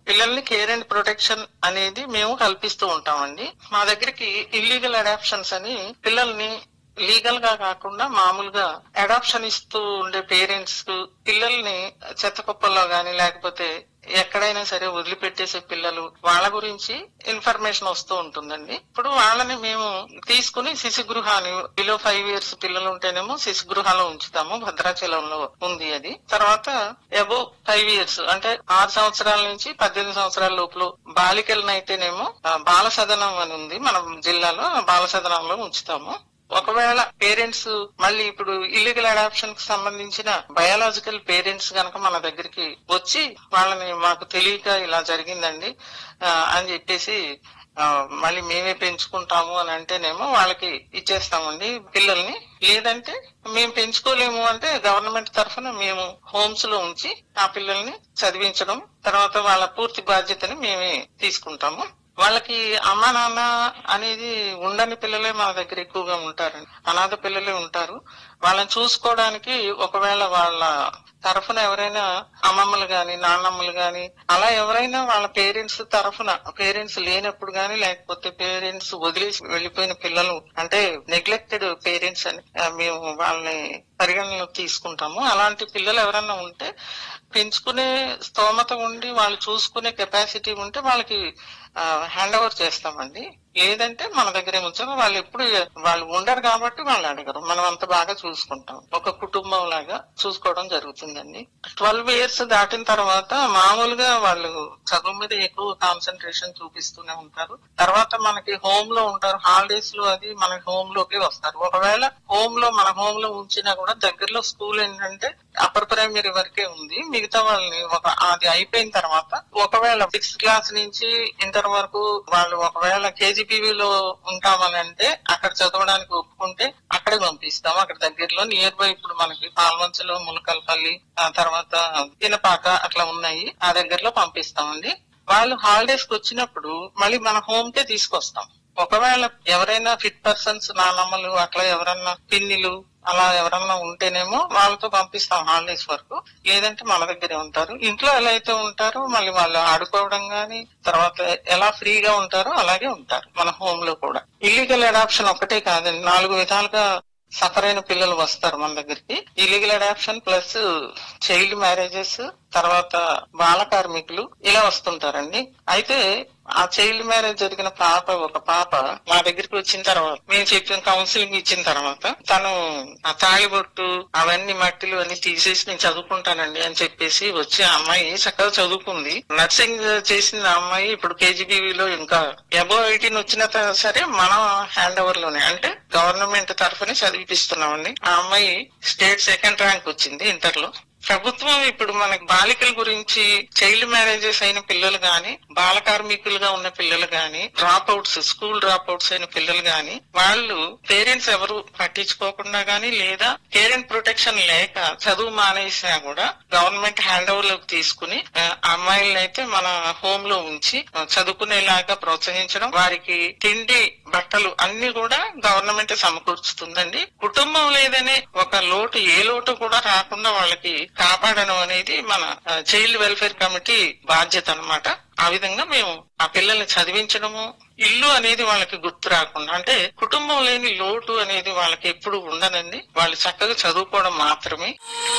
పిల్లల్ని care and protection అనేది మేము కల్పిస్తూ ఉంటామండి మా దగ్గరికి ఇల్లీగల్ అడాప్షన్స్ అని పిల్లల్ని లీగల్ గా కాకుండా మామూలుగా అడాప్షన్ ఇస్తూ ఉండే పేరెంట్స్ పిల్లల్ని చెత్త కుప్పల్లో గాని లేకపోతే ఎక్కడైనా సరే వదిలిపెట్టేసే పిల్లలు వాళ్ళ గురించి ఇన్ఫర్మేషన్ వస్తూ ఉంటుందండి ఇప్పుడు వాళ్ళని మేము తీసుకుని శిశు గృహాన్ని బిలో ఫైవ్ ఇయర్స్ పిల్లలు ఉంటేనేమో శిశు గృహాలో ఉంచుతాము భద్రాచలంలో ఉంది అది తర్వాత అబో ఫైవ్ ఇయర్స్ అంటే ఆరు సంవత్సరాల నుంచి పద్దెనిమిది సంవత్సరాల లోపల బాలికలను అయితేనేమో ఆ, బాల సదనం అని ఉంది మన జిల్లాలో ఆ బాల సదనంలో ఉంచుతాము ఒకవేళ పేరెంట్స్ మళ్ళీ ఇప్పుడు ఇల్లీగల్ అడాప్షన్ కి సంబంధించిన బయాలజికల్ పేరెంట్స్ గనక మన దగ్గరికి వచ్చి వాళ్ళని మాకు తెలియక ఇలా జరిగిందండి ఆ, అని చెప్పేసి ఆ, మళ్ళీ మేమే పెంచుకుంటాము అని అంటేనేమో వాళ్ళకి ఇచ్చేస్తామండి పిల్లల్ని లేదంటే మేము పెంచుకోలేము అంటే గవర్నమెంట్ తరఫున మేము హోమ్స్ లో ఉంచి ఆ పిల్లల్ని చదివించడం తర్వాత వాళ్ళ పూర్తి బాధ్యతని మేమే తీసుకుంటాము వాళ్ళకి అమ్మ నాన్న అనేది ఉండని పిల్లలే మన దగ్గర ఎక్కువగా ఉంటారండి అనాథ పిల్లలే ఉంటారు వాళ్ళని చూసుకోవడానికి ఒకవేళ వాళ్ళ తరఫున ఎవరైనా అమ్మమ్మలు గాని నాన్నమ్మలు గాని అలా ఎవరైనా వాళ్ళ పేరెంట్స్ తరఫున పేరెంట్స్ లేనప్పుడు గాని లేకపోతే పేరెంట్స్ వదిలేసి వెళ్లిపోయిన పిల్లలు అంటే నెగ్లెక్టెడ్ పేరెంట్స్ అని ఆ, మేము వాళ్ళని పరిగణనలోకి తీసుకుంటాము అలాంటి పిల్లలు ఎవరైనా ఉంటే పెంచుకునే స్తోమత ఉండి వాళ్ళు చూసుకునే కెపాసిటీ ఉంటే వాళ్ళకి హ్యాండ్ ఓవర్ చేస్తామండి లేదంటే మన దగ్గరే ఉంచాము వాళ్ళు ఎప్పుడు వాళ్ళు ఉండరు కాబట్టి వాళ్ళు అడగరు మనం అంత బాగా చూసుకుంటాం ఒక కుటుంబం లాగా చూసుకోవడం జరుగుతుందండి ట్వెల్వ్ ఇయర్స్ దాటిన తర్వాత మామూలుగా వాళ్ళు చదువు మీద ఎక్కువ కాన్సన్ట్రేషన్ చూపిస్తూనే ఉంటారు తర్వాత మనకి హోమ్ లో ఉంటారు హాలిడేస్ లో అది మన హోమ్ లోకి వస్తారు ఒకవేళ హోమ్ లో మన హోమ్ లో ఉంచినా కూడా దగ్గరలో స్కూల్ ఏంటంటే అప్పర్ ప్రైమరీ వరకే ఉంది మిగతా వాళ్ళని ఒక అది అయిపోయిన తర్వాత ఒకవేళ సిక్స్త్ క్లాస్ నుంచి ఇంటర్ వరకు వాళ్ళు ఒకవేళ కేజీపీవీ లో ఉంటామని అంటే అక్కడ చదవడానికి ఒప్పుకుంటే అక్కడే పంపిస్తాం అక్కడ దగ్గరలో నియర్ బై ఇప్పుడు మనకి పాల్వంచలో ములకల్పల్లి ఆ తర్వాత తినపాక అట్లా ఉన్నాయి ఆ దగ్గరలో పంపిస్తామండి వాళ్ళు హాలిడేస్ కి వచ్చినప్పుడు మళ్ళీ మన హోమ్ కే తీసుకొస్తాం ఒకవేళ ఎవరైనా ఫిట్ పర్సన్స్ నానమ్మలు అట్లా ఎవరన్నా పిన్నిలు అలా ఎవరన్నా ఉంటేనేమో వాళ్ళతో పంపిస్తాం హాలిడేస్ వరకు లేదంటే మన దగ్గరే ఉంటారు ఇంట్లో ఎలా అయితే ఉంటారో మళ్ళీ వాళ్ళు ఆడుకోవడం గాని తర్వాత ఎలా ఫ్రీగా ఉంటారో అలాగే ఉంటారు మన హోమ్ లో కూడా ఇల్లీగల్ అడాప్షన్ ఒకటే కాదండి నాలుగు విధాలుగా సఫర్ అయిన పిల్లలు వస్తారు మన దగ్గరికి illegal adoption plus child marriages తర్వాత బాల కార్మికులు ఇలా వస్తుంటారండి అయితే ఆ చైల్డ్ మ్యారేజ్ జరిగిన పాప ఒక పాప మా దగ్గరికి వచ్చిన తర్వాత మేము చెప్పిన కౌన్సిలింగ్ ఇచ్చిన తర్వాత తను ఆ తాళిబొట్టు అవన్నీ మట్టిలు అన్ని తీసేసి నేను చదువుకుంటానండి అని చెప్పేసి వచ్చి ఆ అమ్మాయి చక్కగా చదువుకుంది నర్సింగ్ చేసిన ఆ అమ్మాయి ఇప్పుడు కేజీబీవీలో ఇంకా అబో ఎయిటీన్ వచ్చిన త- సరే మన హ్యాండ్ ఓవర్ లోనే అంటే గవర్నమెంట్ తరఫునే చదివిపిస్తున్నామండి ఆ అమ్మాయి స్టేట్ సెకండ్ ర్యాంక్ వచ్చింది ఇంటర్ లో ప్రభుత్వం ఇప్పుడు మనకి బాలికల గురించి చైల్డ్ మ్యారేజెస్ అయిన పిల్లలు గాని బాల కార్మికులుగా ఉన్న పిల్లలు గాని dropouts school dropouts అయిన పిల్లలు గాని వాళ్ళు పేరెంట్స్ ఎవరు పట్టించుకోకుండా గాని లేదా పేరెంట్ ప్రొటెక్షన్ లేక చదువు మానేసినా కూడా గవర్నమెంట్ హ్యాండ్ ఓవర్ లోకి తీసుకుని ఆ, అమ్మాయిలను అయితే మన హోమ్ లో ఉంచి ఆ, చదువుకునేలాగా ప్రోత్సహించడం వారికి తిండి బట్టలు అన్ని కూడా గవర్నమెంట్ సమకూర్చుతుందండి కుటుంబం లేదనే ఒక లోటు ఏ లోటు కూడా రాకుండా వాళ్ళకి కాపాడడం అనేది మన చైల్డ్ వెల్ఫేర్ కమిటీ బాధ్యత అన్నమాట ఆ విధంగా మేము ఆ పిల్లల్ని చదివించడము ఇల్లు అనేది వాళ్ళకి గుర్తు రాకుండా అంటే కుటుంబం లేని లోటు అనేది వాళ్ళకి ఎప్పుడు ఉండదండి వాళ్ళు చక్కగా చదువుకోవడం మాత్రమే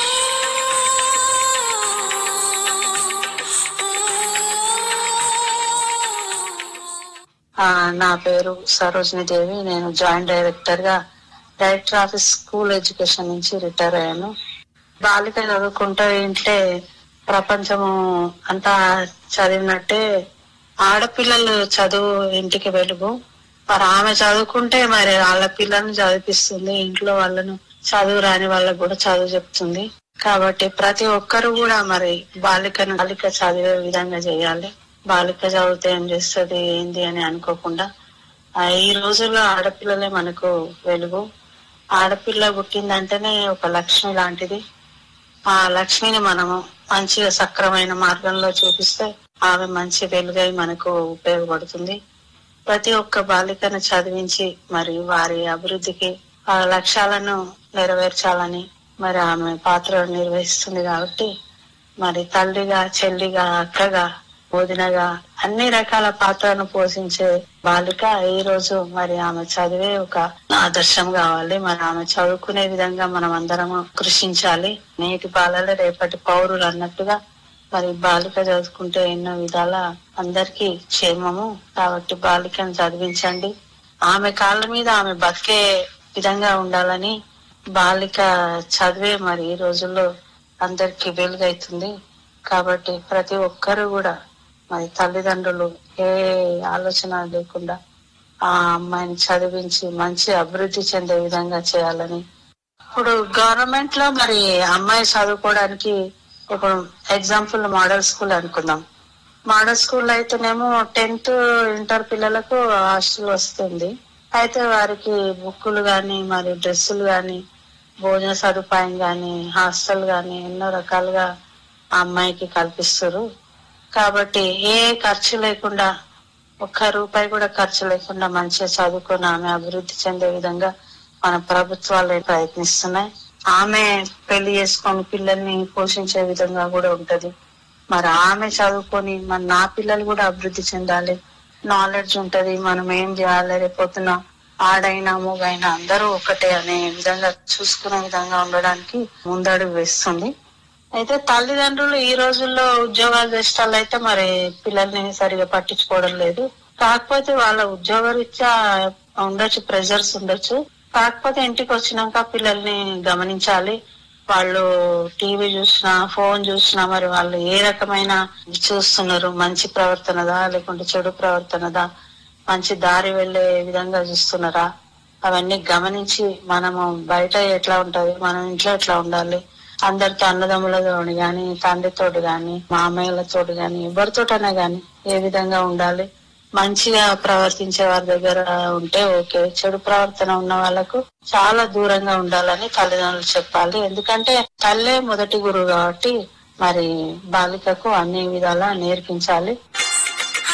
ఆ, నా పేరు సరోజిని దేవి నేను జాయింట్ డైరెక్టర్ గా డైరెక్టర్ ఆఫీస్ స్కూల్ ఎడ్యుకేషన్ నుంచి రిటైర్ అయ్యాను బాలిక చదువుకుంటే ఇంట్లో ప్రపంచము అంతా చదివినట్టే ఆడపిల్లలు చదువు ఇంటికి వెలుగు మరి ఆమె చదువుకుంటే మరి వాళ్ళ పిల్లల్ని చదివిపిస్తుంది ఇంట్లో వాళ్ళను చదువు రాని వాళ్ళకు కూడా చదువు చెప్తుంది కాబట్టి ప్రతి ఒక్కరు కూడా మరి బాలికను బాలిక చదివే విధంగా చేయాలి బాలిక చదివితే ఏం చేస్తుంది ఏంది అని అనుకోకుండా ఆ, ఈ రోజుల్లో ఆడపిల్లలే మనకు వెలుగు ఆడపిల్ల పుట్టిందంటేనే ఒక లక్ష్మి లాంటిది ఆ లక్ష్మిని మనము మంచిగా సక్రమైన మార్గంలో చూపిస్తే ఆమె మంచి వెలుగై మనకు ఉపయోగపడుతుంది ప్రతి ఒక్క బాలికను చదివించి మరి వారి అభివృద్ధికి ఆ లక్ష్యాలను నెరవేర్చాలని మరి ఆమె పాత్ర నిర్వహిస్తుంది కాబట్టి మరి తల్లిగా చెల్లిగా అక్కగా బోధనగా అన్ని రకాల పాత్రను పోషించే బాలిక ఈ రోజు మరి ఆమె చదివే ఒక ఆదర్శం కావాలి మరి ఆమె చదువుకునే విధంగా మనం అందరం కృషించాలి నేటి బాలలే రేపటి పౌరులు అన్నట్టుగా మరి బాలిక చదువుకుంటే ఎన్నో విధాల అందరికీ క్షేమము కాబట్టి బాలికను చదివించండి ఆమె కాళ్ళ మీద ఆమె బతికే విధంగా ఉండాలని బాలిక చదివే మరి ఈ రోజుల్లో అందరికి వెలుగైతుంది కాబట్టి ప్రతి ఒక్కరు కూడా మరి తల్లిదండ్రులు ఏ ఆలోచన లేకుండా ఆ అమ్మాయిని చదివించి మంచి అభివృద్ధి చెందే విధంగా చేయాలని ఇప్పుడు గవర్నమెంట్ లో మరి అమ్మాయి చదువుకోవడానికి ఇప్పుడు ఎగ్జాంపుల్ మోడల్ స్కూల్ అనుకుందాం మోడల్ స్కూల్ అయితేనేమో టెన్త్ ఇంటర్ పిల్లలకు హాస్టల్ వస్తుంది అయితే వారికి బుక్కులు గాని మరి డ్రెస్సులు గాని భోజన సదుపాయం గాని హాస్టల్ గాని ఎన్నో రకాలుగా ఆ అమ్మాయికి కల్పిస్తారు కాబట్టి ఏ ఖర్చు లేకుండా ఒక్క రూపాయి కూడా ఖర్చు లేకుండా మంచిగా చదువుకొని ఆమె అభివృద్ధి చెందే విధంగా మన ప్రభుత్వాలు ప్రయత్నిస్తున్నాయి ఆమె పెళ్లి చేసుకొని పిల్లల్ని పోషించే విధంగా కూడా ఉంటది మరి ఆమె చదువుకొని మరి నా పిల్లలు కూడా అభివృద్ధి చెందాలి నాలెడ్జ్ ఉంటది మనం ఏం చేయాలి రేపొద్దున ఆడైనా మూగైనా అందరూ ఒకటే అనే విధంగా చూసుకునే విధంగా ఉండడానికి ముందడుగు వేస్తుంది అయితే తల్లిదండ్రులు ఈ రోజుల్లో ఉద్యోగాలు చేసేవాళ్ళు అయితే మరి పిల్లల్ని సరిగా పట్టించుకోవడం లేదు కాకపోతే వాళ్ళ ఉద్యోగరీత్యా ఉండొచ్చు ప్రెజర్స్ ఉండొచ్చు కాకపోతే ఇంటికి వచ్చినాక పిల్లల్ని గమనించాలి వాళ్ళు టీవీ చూసినా ఫోన్ చూసినా మరి వాళ్ళు ఏ రకమైన చూస్తున్నారు మంచి ప్రవర్తనదా లేకుంటే చెడు ప్రవర్తనదా మంచి దారి వెళ్లే విధంగా చూస్తున్నారా అవన్నీ గమనించి మనము బయట ఎట్లా ఉంటది మనం ఇంట్లో ఎట్లా ఉండాలి అందరితో అన్నదమ్ములతోటి గాని తండ్రితోటి గాని మామయ్యలతోటి గాని ఎవరితోటైనా గాని ఏ విధంగా ఉండాలి మంచిగా ప్రవర్తించే వారి దగ్గర ఉంటే ఓకే చెడు ప్రవర్తన ఉన్న వాళ్ళకు చాలా దూరంగా ఉండాలని తల్లిదండ్రులు చెప్పాలి ఎందుకంటే తల్లే మొదటి గురువు కాబట్టి మరి బాలికకు అన్ని విధాలా నేర్పించాలి